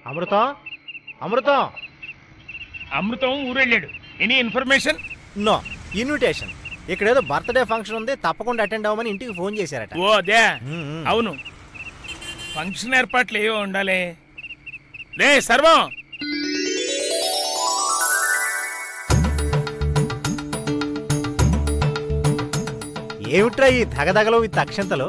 అమృతం అమృతం అమృతం ఊరెళ్ళాడు any information no invitation ఇక్కడ ఏదో బర్త్డే ఫంక్షన్ ఉంది తప్పకుండా అటెండ్ అవ్వమని ఇంటికి ఫోన్ చేశారట ఓ అదే మ్మ్, మ్మ్. అవును ఫంక్షన్ ఏర్పాట్లు ఏవో ఉండాలి రే సర్వం ఏమిట్రా ఈ దగదగలో ఈ తక్షంతలు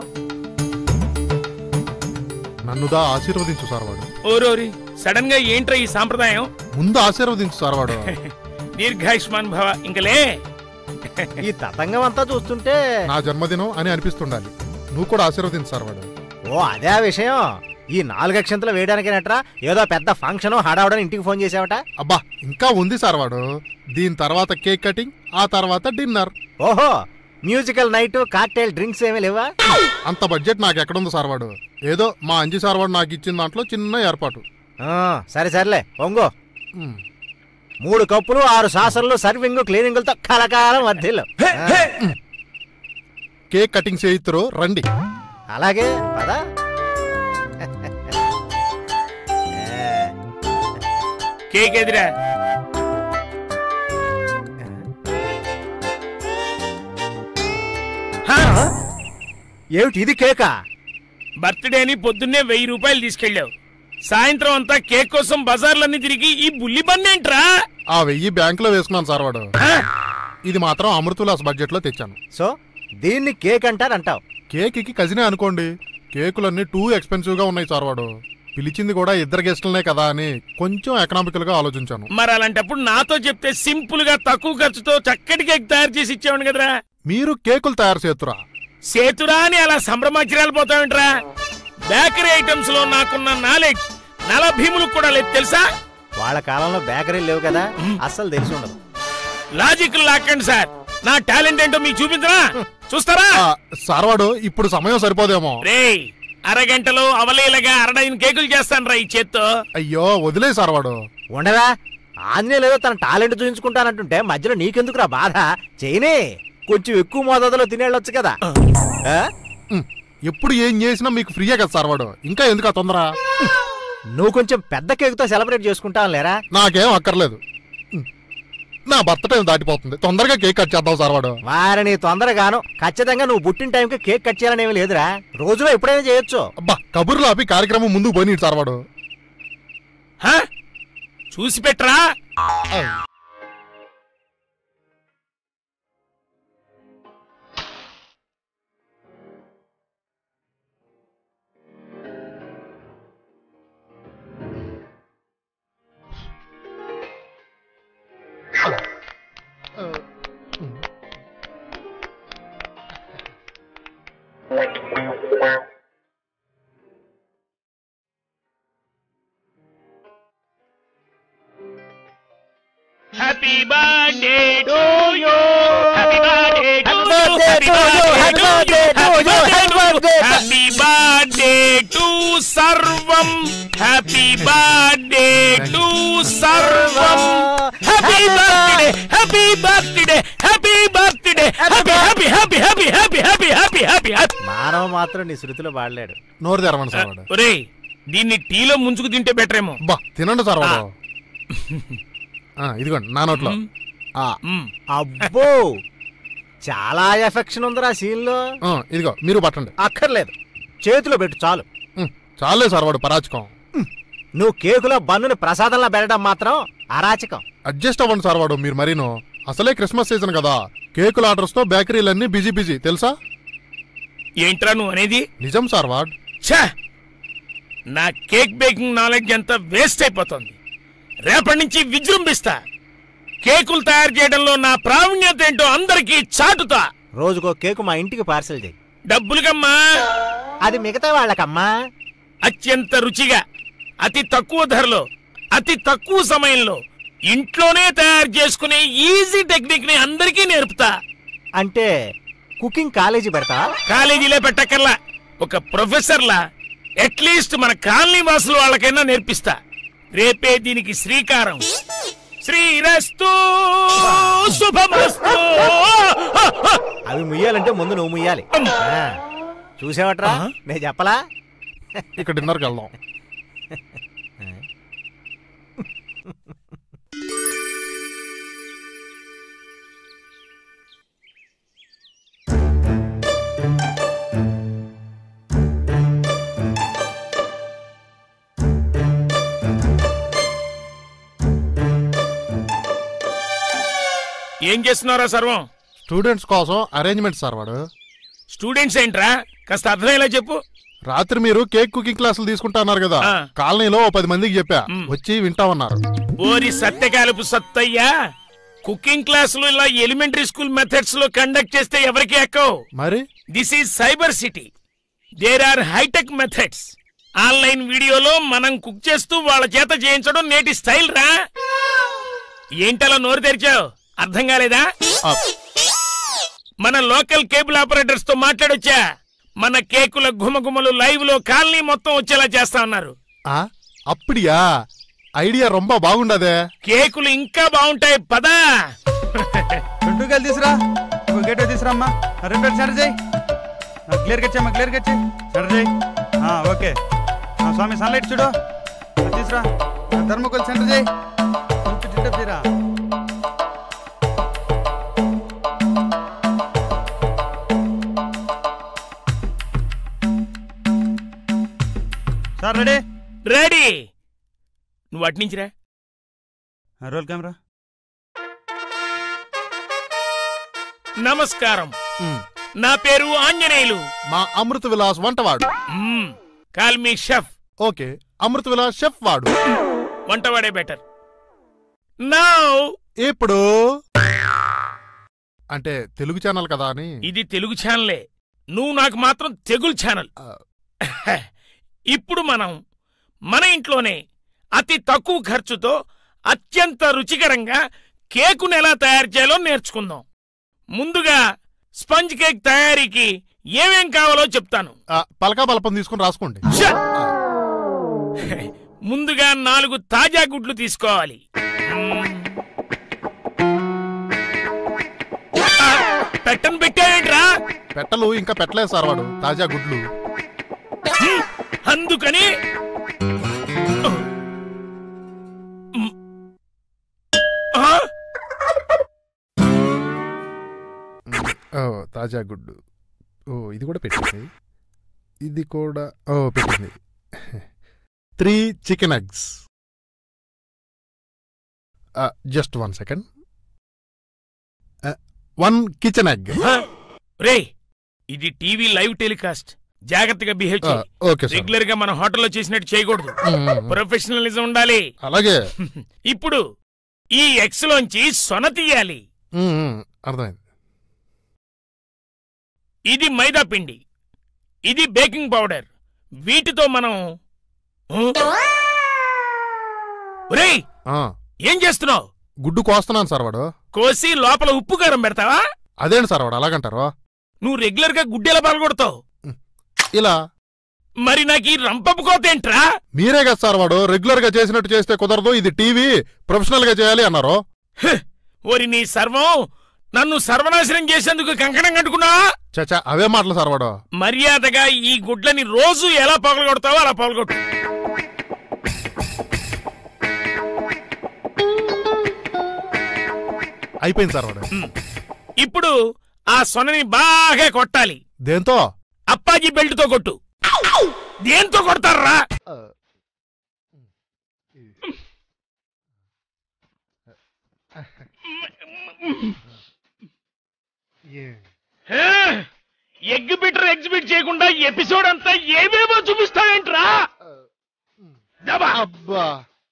నన్నుదా ఆశీర్వదించు సార్వాడు ఓరోరి సడన్ గా ఏంట్రా ఈ సాంప్రదాయం ముందు ఆశీర్వదించు సార్వాడు దీర్ఘాయుష్మాన్ భవ ఇంకలే ఈ తతంగం అంతా చూస్తుంటే నా జన్మదినం అని అనిపిస్తుండాలి నువ్వు కూడా ఆశీర్వదించు సార్వాడు ఓ అదే ఆ విషయం ఈ నాలుగు అక్షంతలు వేయడానికేనట్రా ఏదో పెద్ద ఫంక్షన్ హడావుడని ఇంటికి ఫోన్ చేసావట అబ్బా ఇంకా ఉంది సార్వాడు దీని తర్వాత కేక్ కటింగ్ ఆ తర్వాత డిన్నర్ ఓహో మ్యూజికల్ నైట్ కాక్టైల్ డ్రింక్స్ ఏమీ లేవా అంత బడ్జెట్ నాకు ఎక్కడుంది సార్వాడు ఏదో మా అంజి సార్వాడు నాకు ఇచ్చిన దాంట్లో చిన్న ఏర్పాటు ఆ, సరే సర్లే ఒంగో ఉమ్. మూడు కప్పులు ఆరు సాసర్లు సర్వింగ్ క్లీనింగులతో కలకాలం వర్ధిల్లు ఆ, కేక్ కటింగ్ చేయిత్తురు రండి అలాగే పదా కేక్ ఎదిరా హా, ఏమిటి ఇది కేకా బర్త్డే అని పొద్దున్నే వెయ్యి రూపాయలు తీసుకెళ్ళావు సాయంత్రం అంతా కేక్ కోసం బజార్లన్నీ తిరిగి ఈ బుల్లి బందేంట్రా ఆ వెయ్యి బ్యాంకులో వేసుకున్నాను సార్వాడు హా? ఇది మాత్రం అమృతులాస్ బడ్జెట్ లో తెచ్చాను సో దీన్ని కేక్ అంటారంటావు కేక్ కి కజినే అనుకోండి కేకులన్నీ టూ ఎక్స్పెన్సివ్ గా ఉన్నాయి సార్వాడు పిలిచింది కూడా ఇద్దరు గెస్టులనే కదా అని కొంచెం ఎకనామికల్ గా ఆలోచించాను మరి అలాంటప్పుడు నాతో చెప్తే సింపుల్ గా తక్కువ ఖర్చుతో చక్కటి కేక్ తయారు చేసి ఇచ్చేవాడు కదరా మీరు కేకులు తయారు చేతురా సేతురా అని అలా సంభ్రమాచర్యాలు పోతావేంట్రా బేకరీ ఐటమ్స్ లో నాకున్న నాలెడ్జ్ నల భీములకు కూడా లేదు తెలుసా వాళ్ళ కాలంలో బేకరీలు లేవు కదా అస్సలు తెలిసి ఉండదు లాజిక్ లాక్కండి సార్ నా టాలెంట్ ఏంటో మీకు చూపించరా చూస్తారా ఆ, సార్వాడు ఇప్పుడు సమయం సరిపోదేమో రేయ్ అరగంటలో అవలీలగా అరడైన కేకులు చేస్తాను రా ఈ చేత్తో అయ్యో వదిలే సార్వాడు ఉండరా ఆంజనేయులు ఏదో తన టాలెంట్ చూపించుకుంటానంటుంటే మధ్యలో నీకెందుకురా బాధ చేయనే కొంచెం ఎక్కువ మోతాదులో తినేళ్ళొచ్చు కదా ఆ? ఉమ్, ఎప్పుడు ఏం చేసినా మీకు ఫ్రీయే కదా సార్వాడు ఇంకా ఎందుకు ఆ తొందర నువ్వు కొంచెం పెద్ద కేకుతో సెలబ్రేట్ చేసుకుంటావు లేరా నాకేం అక్కర్లేదు ఉమ్, నా భర్త టైం దాటిపోతుంది తొందరగా కేక్ కట్ చేద్దాం సార్వాడు వారిని తొందరగాను ఖచ్చితంగా నువ్వు పుట్టిన టైంకి కేక్ కట్ చేయాలని ఏమీ లేదురా రోజులో ఎప్పుడైనా చేయొచ్చు అబ్బా కబుర్లు ఆపి కార్యక్రమం ముందుకు పోనీ సార్వాడు హా? చూసి పెట్టరా happy birthday to you happy birthday to you happy birthday happy birthday to Sarvam happy birthday to Sarvam happy birthday happy birthday happy birthday happy happy happy happy happy happy happy happy happy మానవ మాత్రం నీ శృతిలో పాడలేడు నోరు తెరవండి సార్వాడు ఒరేయ్ దీన్ని టీలో ముంచుకు తింటే బెటర్ ఏమో అబ్బా తినండి సార్వాడు ఆ, ఇదిగోండి నా నోట్లో ఆ, మ్మ్. అబ్బో చాలా ఎఫెక్షన్ ఉందిరా సీన్ లో ఆ, ఇదిగో మీరు పట్టండి అక్కర్లేదు చేతిలో పెట్టు చాలు ఉమ్, చాలే సార్వాడు పరాచకం నువ్వు కేకులో బన్నుని ప్రసాదంలా పెట్టడం మాత్రం అరాచకం అడ్జస్ట్ అవ్వండి సార్వాడు మీరు మరీను అసలే క్రిస్మస్ సీజన్ కదా కేకుల ఆర్డర్స్ తో బేకరీలన్నీ బిజీ బిజీ తెలుసా ఏంట్రా నువ్వు అనేది నిజం సార్వాడ్ ఛా నా కేక్ బేకింగ్ నాలెడ్జ్ అంతా వేస్ట్ అయిపోతుంది రేపటి నుంచి విజృంభిస్తా కేకులు తయారు చేయడంలో నా ప్రావీణ్యత ఏంటో అందరికీ చాటుతా రోజుకో కేకు మా ఇంటికి పార్సల్ చేయి డబ్బులుగమ్మా అది మిగతా వాళ్ళకమ్మా అత్యంత రుచిగా అతి తక్కువ ధరలో అతి తక్కువ సమయంలో ఇంట్లోనే తయారు చేసుకునే ఈజీ టెక్నిక్ ని అందరికీ నేర్పుతా అంటే కుకింగ్ కాలేజీ పెడతావా కాలేజీలో పెట్టక్కర్లా ఒక ప్రొఫెసర్లా అట్లీస్ట్ మన కాలనీ వాసులు వాళ్ళకైనా నేర్పిస్తా రేపే దీనికి శ్రీకారం శ్రీరస్తు శుభమస్తు అవి ముయ్యాలంటే ముందు నువ్వు ముయ్యాలి ఆ, చూసావట్రా ఆ? నేను చెప్పలా ఇక డిన్నర్కి వెళ్దాం ఏం చేస్తున్నారా సర్వం స్టూడెంట్స్ కోసం అరేంజ్మెంట్ సార్ వాడు స్టూడెంట్స్ ఏంట్రా కాస్త అర్థమయ్యేలా చెప్పు రాత్రి మీరు కేక్ కుకింగ్ క్లాసులు తీసుకుంటా అన్నారు కదా ఆ. కాలనీలో ఓ పది మందికి చెప్పా మ్. వచ్చి వింటామన్నారు ఓరి సత్యకాలపు సత్తయ్యా కుకింగ్ క్లాసులు ఇలా ఎలిమెంటరీ స్కూల్ మెథడ్స్ లో కండక్ట్ చేస్తే ఎవరికి ఎక్కవు మరి this is cyber city there are hitech methods online వీడియోలో మనం కుక్ చేస్తూ వాళ్ళ చేత చేయించడం నేటి స్టైల్ రా ఏంటలా నోరు తెరిచావు అర్థం కాలేదా ఆ, మన లోకల్ కేబుల్ ఆపరేటర్స్ తో మాట్లాడొచ్చా మన కేకుల గుమగుమలు లైవ్ లో కాలనీ మొత్తం వచ్చేలా చేస్తా ఉన్నారు ఆ, అప్పుడియా ఐడియా రొంబ బాగుండదే కేకులు ఇంకా బాగుంటాయి పదా ట్వంటీ గేలు తీసురా ఒక గేట్ తీసురా అమ్మా రెండు రెండు సెంటర్ చేయి క్లియర్గా వచ్చామ్మా క్లియర్గా వచ్చి సెంటర్ చేయి ఆ, ఓకే ఆ, స్వామి సన్లైట్ చూడు ఆ, తీసురా ధర్మకోల్ సెంటర్ చేయి కొంచెం డిస్టర్బ్ చేయరా సార్ రెడీ రెడీ నువ్వు అట్నుంచిరా రోల్ కెమెరా నమస్కారం మ్. నా పేరు ఆంజనేయులు మా అమృత విలాస్ వంటవాడు call me chef okay Amrutha Vilas chef వాడు వంటవాడే బెటర్ నౌ ఇప్పుడు అంటే తెలుగు ఛానల్ కదా అని ఇది తెలుగు ఛానలే నువ్వు నాకు మాత్రం తెగులు ఛానల్ ఆ, ఇప్పుడు మనం మన ఇంట్లోనే అతి తక్కువ ఖర్చుతో అత్యంత రుచికరంగా కేకును ఎలా తయారు చేయాలో నేర్చుకుందాం ముందుగా స్పంజ్ కేక్ తయారీకి ఏమేం కావాలో చెప్తాను ఆ, పలకా బలపం తీసుకుని రాసుకోండి ఛ! ముందుగా నాలుగు తాజా గుడ్లు తీసుకోవాలి మ్మ్. ఆ, పెట్టను పెట్టావేంట్రా పెట్టలు ఇంకా పెట్టలేదు సార్ వాడు తాజా గుడ్లు హ్మ్, అందుకని మ్. ఆ? ఓ తాజా గుడ్డు ఓ ఇది కూడా పెట్టింది ఇది కూడా ఓ పెట్టింది three chicken eggs just one second one kitchen egg ఆ? రేయ్ ఇది టీవీ లైవ్ టెలికాస్ట్ జాగ్రత్తగా బిహేవ్ చేయి ఓకే సార్ రెగ్యులర్ గా మన హోటల్లో చేసినట్టు చేయకూడదు ప్రొఫెషనలిజం ఉండాలి అలాగే ఇప్పుడు ఈ ఎక్స్ లోంచి సొన తీయాలి మ్మ్, మ్మ్, అర్థమైంది ఇది మైదా పిండి ఇది బేకింగ్ పౌడర్ వీటితో మనం ఒరేయ్ ఆ, ఏం చేస్తున్నావు గుడ్డు కోస్తున్నాను సార్ వాడు కోసి లోపల ఉప్పు కారం పెడతావా అదేంటి సార్ వాడు అలాగంటారు నువ్వు రెగ్యులర్ గా గుడ్డెలా పాల్గొడతావు ఇలా మరి నాకు ఈ రంపపు కోతేంట్రా మీరే కదా సార్ వాడు రెగ్యులర్ గా చేసినట్టు చేస్తే కుదరదు ఇది టీవీ ప్రొఫెషనల్ గా చేయాలి అన్నారు హ్! ఓరి నీ సర్వం నన్ను సర్వనాశనం చేసేందుకు కంకణం కట్టుకున్నావా చచా అవే మాటలు సార్ వాడు మర్యాదగా ఈ గుడ్లని రోజు ఎలా పగలగొడతావో అలా పగలగొట్టు అయిపోయింది సార్ వాడు ఇప్పుడు ఆ సొనని బాగా కొట్టాలి దేంతో అప్పాజీ బెల్ట్ తో కొట్టు దేంతో కొడతారా ఎగ్ బిటర్ ఎగ్జిబిట్ చేయకుండా ఎపిసోడ్ అంతా ఏవేవో చూపిస్తావేంట్రా దబా అబ్బా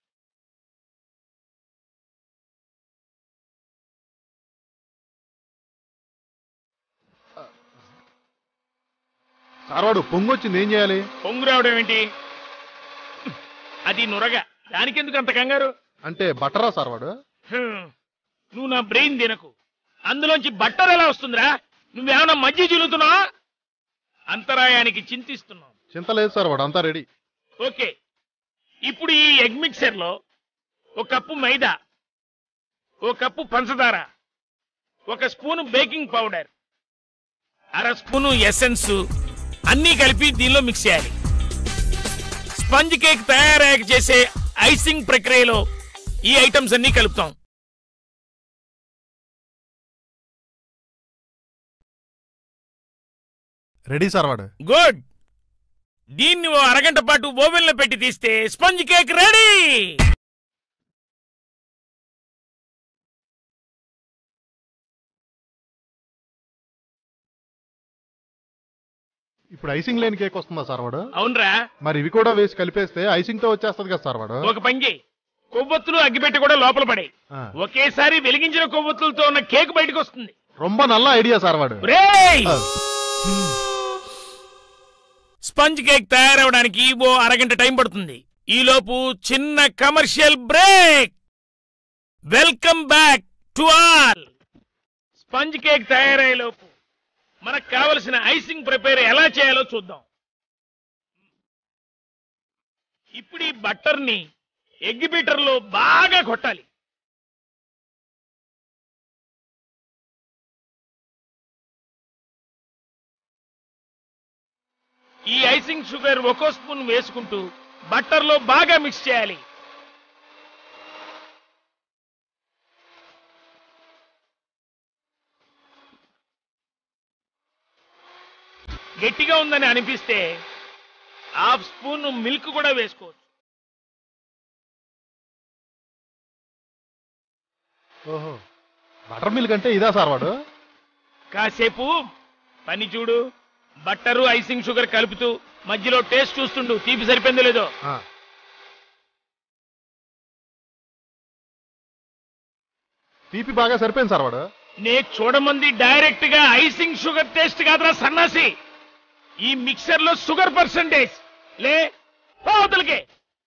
సార్ వాడు పొంగొచ్చింది ఏం చేయాలి పొంగు రావడం ఏంటి అది నురగ దానికెందుకు అంత కంగారు అంటే బట్టరా సార్ వాడు హ్మ్. నువ్వు నా బ్రెయిన్ తినకు అందులోంచి బట్టర్ ఎలా వస్తుందిరా నువ్వేమన్నా మధ్య చిలుతున్నావా అంతరాయానికి చింతిస్తున్నావు చింత లేదు సార్ వాడు అంతా రెడీ ఓకే ఇప్పుడు ఈ ఎగ్ మిక్సర్ లో ఒక కప్పు మైదా ఒక కప్పు పంచదార ఒక స్పూను బేకింగ్ పౌడర్ అర స్పూను ఎసెన్స్ అన్నీ కలిపి దీనిలో మిక్స్ చేయాలి స్పంజ్ కేక్ తయారయ్యాక చేసే ఐసింగ్ ప్రక్రియలో ఈ ఐటమ్స్ అన్నీ కలుపుతాం రెడీ సార్ వాడు గుడ్ దీన్ని ఓ అరగంట పాటు ఓవెన్ లో పెట్టి తీస్తే స్పంజ్ కేక్ రెడీ ఇప్పుడు ఐసింగ్ లేని కేక్ వస్తుందా సార్ వాడు అవునరా మరి ఇవి కూడా వేసి కలిపేస్తే ఐసింగ్ తో వచ్చేస్తుంది కదా సార్ వాడు ఒక పంగి కొవ్వొత్తులు అగ్గిపెట్టి కూడా లోపల పడే ఆ. ఒకేసారి వెలిగించిన కొవ్వొత్తులతో ఉన్న కేక్ బయటకు వస్తుంది రొంబ నల్ల ఐడియా సార్ వాడు రేయ్ ఆ. స్పంజ్ కేక్ తయారవడానికి ఓ అరగంట టైం పడుతుంది ఈలోపు చిన్న commercial break welcome back to all sponge cake తయారయ్యేలోపు మనకు కావలసిన ఐసింగ్ ప్రిపేర్ ఎలా చేయాలో చూద్దాం ఇప్పుడు ఈ బట్టర్ని ఎగ్ బీటర్లో బాగా కొట్టాలి ఈ ఐసింగ్ షుగర్ ఒక్కో స్పూన్ వేసుకుంటూ బట్టర్లో బాగా మిక్స్ చేయాలి గట్టిగా ఉందని అనిపిస్తే హాఫ్ స్పూన్ మిల్క్ కూడా వేసుకోవచ్చు ఓహో బటర్ మిల్క్ అంటే ఇదా సార్ వాడు కాసేపు పని చూడు బట్టరు ఐసింగ్ షుగర్ కలుపుతూ మధ్యలో టేస్ట్ చూస్తుండు తీపి సరిపోయిందో లేదో ఆ. తీపి బాగా సరిపోయింది సార్ వాడు నే చూడమంది డైరెక్ట్ గా ఐసింగ్ షుగర్ టేస్ట్ కాదురా సన్నాసి ఈ మిక్సర్ లో షుగర్ పర్సంటేజ్ లే పో అవతలికి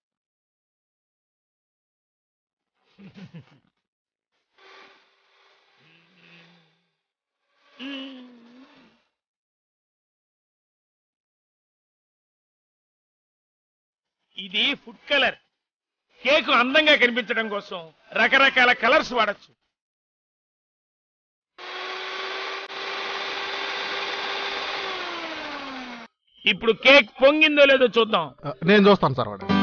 ఇది ఫుడ్ కలర్ కేక్ అందంగా కనిపించడం కోసం రకరకాల కలర్స్ వాడచ్చు ఇప్పుడు కేక్ పొంగిందో లేదో చూద్దాం ఆ, నేను చూస్తాను సార్ వాడు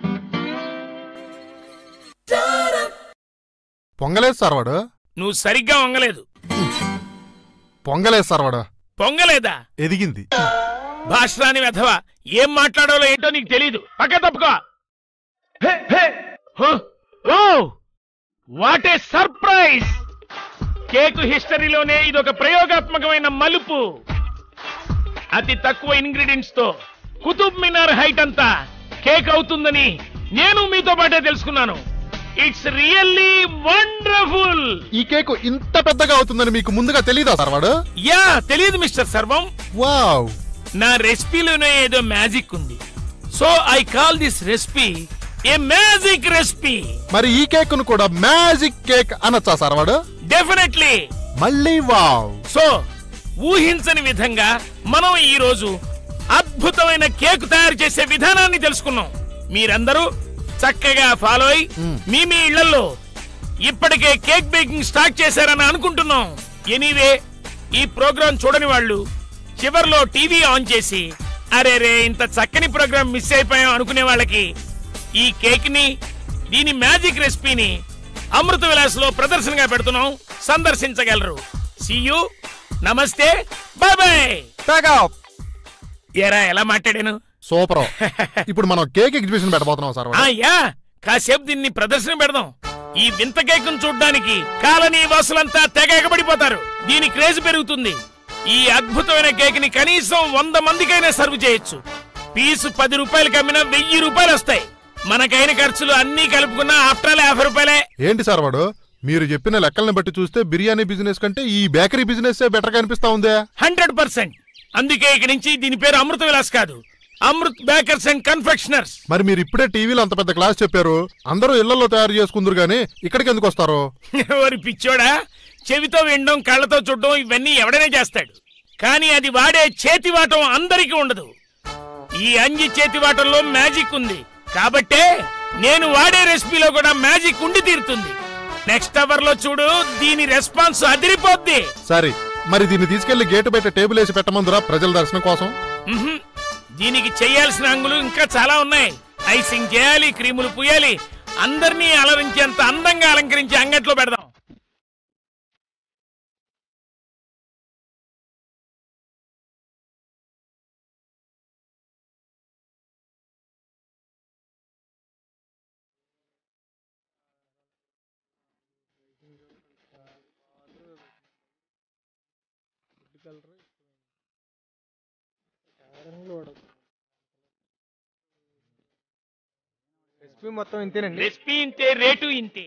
పొంగలేదు సార్ వాడు నువ్వు సరిగ్గా వంగలేదు పొంగలేదు సార్ వాడు పొంగలేదా ఎదిగింది భాషరాని వెధవ ఏం మాట్లాడాలో ఏంటో నీకు తెలీదు పక్క తప్పుకో hey, hey, ho, oh what a surprise cake హిస్టరీలోనే ఇదొక ప్రయోగాత్మకమైన మలుపు అతి తక్కువ ఇంగ్రీడియంట్స్ తో కుతుబ్ మినార్ హైట్ అంతా కేక్ అవుతుందని నేను మీతో పాటే తెలుసుకున్నాను ఇట్స్ రియల్లీ వండర్ఫుల్ ఈ కేక్ ఇంత పెద్దగా అవుతుందని మీకు ముందుగా తెలీదా సార్ వాడు యా తెలియదు మిస్టర్ సర్వం వావ్ నా రెసిపీలోనే ఏదో మ్యాజిక్ ఉంది so I call this recipe a magic recipe మరి ఈ కేక్ ను కూడా మ్యాజిక్ కేక్ అనొచ్చా సార్ వాడు డెఫినెట్లీ మళ్ళీ వావ్ సో ఊహించని విధంగా మనం ఈ రోజు అద్భుతమైన కేక్ తయారు చేసే విధానాన్ని తెలుసుకున్నాం మీరందరూ చక్కగా ఫాలో అయి మీ మీ ఇళ్లలో ఇప్పటికే కేక్ బేకింగ్ స్టార్ట్ చేశారని అనుకుంటున్నాం ఎనీవే ఈ ప్రోగ్రాం చూడని వాళ్ళు చివర్లో టీవీ ఆన్ చేసి అరే రే ఇంత చక్కని ప్రోగ్రాం మిస్ అయిపోయాం అనుకునే వాళ్ళకి ఈ కేక్ ని దీని మ్యాజిక్ రెసిపీని అమృత విలాస్ లో ప్రదర్శనగా పెడుతున్నాం సందర్శించగలరు సియు నమస్తే బాయ్ బాయ్ ఏరా ఎలా మాట్లాడాను సూపర్ ఇప్పుడు మనం కేక్ ఎగ్జిబిషన్ పెట్టబోతున్నాం సార్ ఆ వాడు యా కాసేపు దీన్ని ప్రదర్శన పెడదాం ఈ వింత కేకును చూడ్డానికి కాలనీ వాసులంతా తెగ ఎగబడిపోతారు దీని క్రేజ్ పెరుగుతుంది ఈ అద్భుతమైన కేక్ ని కనీసం వంద మందికైనా సర్వ్ చేయొచ్చు పీసు పది రూపాయలకి అమ్మినా వెయ్యి రూపాయలు వస్తాయి మనకైన ఖర్చులు అన్ని కలుపుకున్నా ఆఫ్టర్ ఆల్ యాభై రూపాయలే ఏంటి సార్ వాడు మీరు చెప్పిన లెక్కల్ని బట్టి చూస్తే బిర్యానీ బిజినెస్ కంటే ఈ బేకరీ బిజినెస్ బెటర్ గా అనిపిస్తా ఉందే హండ్రెడ్ పర్సెంట్ అందుకే ఇక నుంచి దీని పేరు అమృత విలాస్ కాదు అమృత్ బేకర్స్ అండ్ కన్ఫెక్షనర్స్ మరి మీరు ఇప్పుడే టీవీలో అంత పెద్ద క్లాస్ చెప్పారు అందరూ ఇళ్లలో తయారు చేసుకుందరు గానీ ఇక్కడికి ఎందుకు వస్తారు ఎవరి పిచ్చోడా చెవితో వినడం కళ్ళతో చూడడం ఇవన్నీ ఎవడైనా చేస్తాడు కానీ అది వాడే చేతివాటం అందరికీ ఉండదు ఈ అంజి చేతివాటంలో మ్యాజిక్ ఉంది కాబట్టే నేను వాడే రెసిపీలో కూడా మ్యాజిక్ ఉండి తీరుతుంది నెక్స్ట్ అవర్ లో చూడు దీని రెస్పాన్స్ అదిరిపోద్ది సరే మరి దీన్ని తీసుకెళ్లి గేటు బయట టేబుల్ వేసి పెట్టమందురా ప్రజల దర్శనం కోసం మ్హూ. దీనికి చేయాల్సిన అంగులు ఇంకా చాలా ఉన్నాయి ఐసింగ్ చేయాలి క్రీములు పూయాలి అందరినీ అలరించేంత అందంగా అలంకరించి అంగట్లో పెడదాం రెసిపీ మొత్తం ఇంతేనండి రెసిపీ ఇంతే రేటు ఇంతే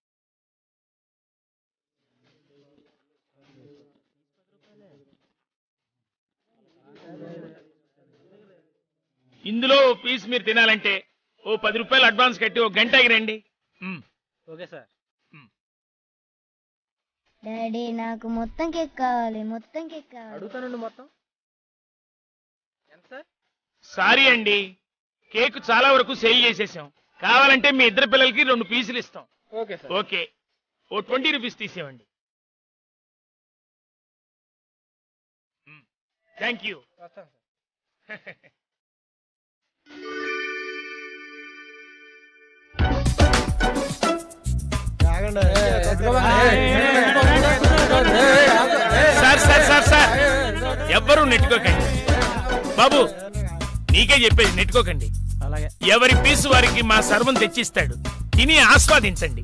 ఇందులో ఓ పీస్ మీరు తినాలంటే ఓ పది రూపాయలు అడ్వాన్స్ కట్టి ఓ గంటకి రండి మ్. ఓకే సార్ డాడీ నాకు మొత్తం కేక్ కావాలి మొత్తం కేక్ కావాలి అడుగుతానండి మొత్తం ఎంత సార్ సారీ అండి కేక్ చాలా వరకు సేల్ చేసేసాం కావాలంటే మీ ఇద్దరు పిల్లలకి రెండు పీసులు ఇస్తాం ఓకే సార్ ఓకే ఓ ట్వంటీ రూపీస్ తీసేవండి థ్యాంక్ యూ వస్తాను sir sir sir sir sir ఎవ్వరూ నెట్టుకోకండి బాబు నీకే చెప్పేది నెట్టుకోకండి అలాగే ఎవరి పీసు వారికి మా సర్వం తెచ్చిస్తాడు తిని ఆస్వాదించండి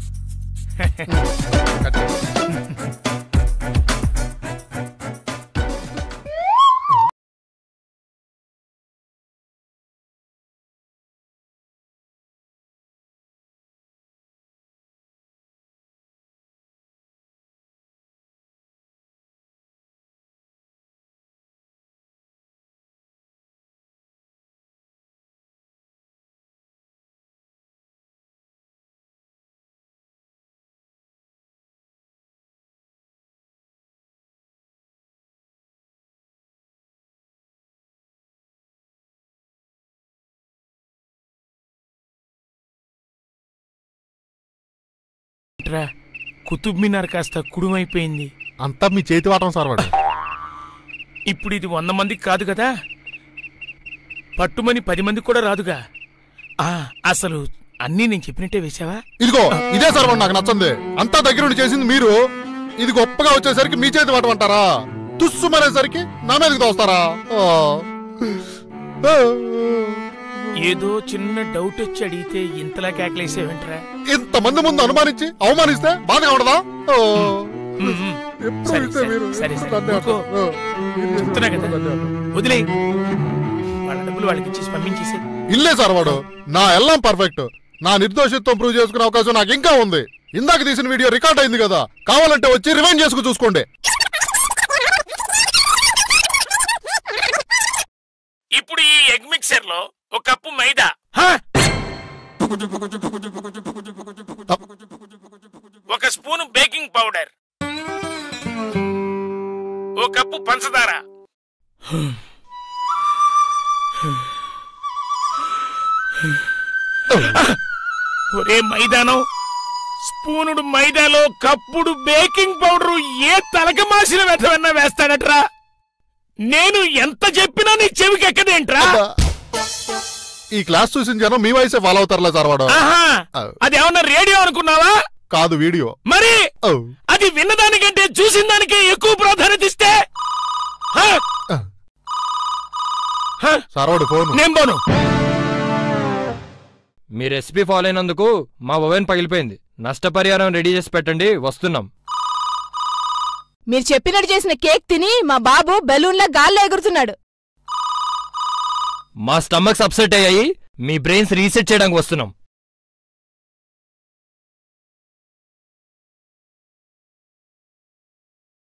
ఏంట్రా, కుతుబ్ మినార్ కాస్త కుడుమైపోయింది అంతా మీ చేతి వాటం సార్ వాడు ఇప్పుడు ఇది వంద మందికి కాదు కదా పట్టుమని పది మందికి కూడా రాదుగా ఆ అసలు అన్నీ నేను చెప్పినట్టే వేసావా ఇదిగో ఇదే సార్ వాడు నాకు నచ్చింది అంతా దగ్గరుండి చేసింది మీరు ఇది గొప్పగా వచ్చేసరికి మీ చేతి వాటం అంటారా తుస్సు మనేసరికి నా మీదకి తోస్తారా ఆ. ఆ. ఏదో చిన్న డౌట్ వచ్చి అడిగితే ఇంతలా కేకలేసేవేంట్రా ఇంతమంది ముందు అనుమానించి అవమానిస్తే బాధగా ఉండదా ఆ. ఉమ్, ఉమ్. ఎప్పుడు సరే, ఇంతే సరే, మీరు సరే, సరే. నన్నే ఊరుకో. అంటారు. ఆ. చెప్తున్నా కదా వదిలే వాళ్ళ డబ్బులు వాళ్ళకి ఇచ్చేసి పంపించేసి ఇల్లే సార్ వాడు నా ఎల్లం పర్ఫెక్ట్ నా నిర్దోషిత్వం ప్రూవ్ చేసుకునే అవకాశం నాకు ఇంకా ఉంది ఇందాక తీసిన వీడియో రికార్డ్ అయింది కదా కావాలంటే వచ్చి రివైండ్ చేసుకు చూసుకోండి ఇప్పుడు ఈ ఎగ్ మిక్సర్ లో ఒక కప్పు మైదా హా? ఒక స్పూన్ బేకింగ్ పౌడర్ ఓ కప్పు పంచదార ఒరే మైదానం స్పూనుడు మైదాలో కప్పుడు బేకింగ్ పౌడర్ ఏ తలక మాసిన వెతవన్నా వేస్తాడట్రా నేను ఎంత చెప్పినా నీ చెవికి ఎక్కదేంట్రా ఈ క్లాస్ చూసిన జనం మీ వయసే ఫాలో అవుతారులే సార్ వాడు ఆహా అది ఏమన్నా రేడియో అనుకున్నావా కాదు వీడియో మరి ఓ. అది విన్నదానికంటే చూసిన దానికే ఎక్కువ ప్రాధాన్యత ఇస్తే హ? హ? సార్ వాడు ఫోన్ నేను పోను మీ రెసిపీ ఫాలో అయినందుకు మా ఓవెన్ పగిలిపోయింది నష్టపరిహారం రెడీ చేసి పెట్టండి వస్తున్నాం మీరు చెప్పినట్టు చేసిన కేక్ తిని మా బాబు బెలూన్లా గాల్లో ఎగురుతున్నాడు మా స్టమక్స్ అప్సెట్ అయ్యాయి మీ బ్రెయిన్స్ రీసెట్ చేయడానికి వస్తున్నాం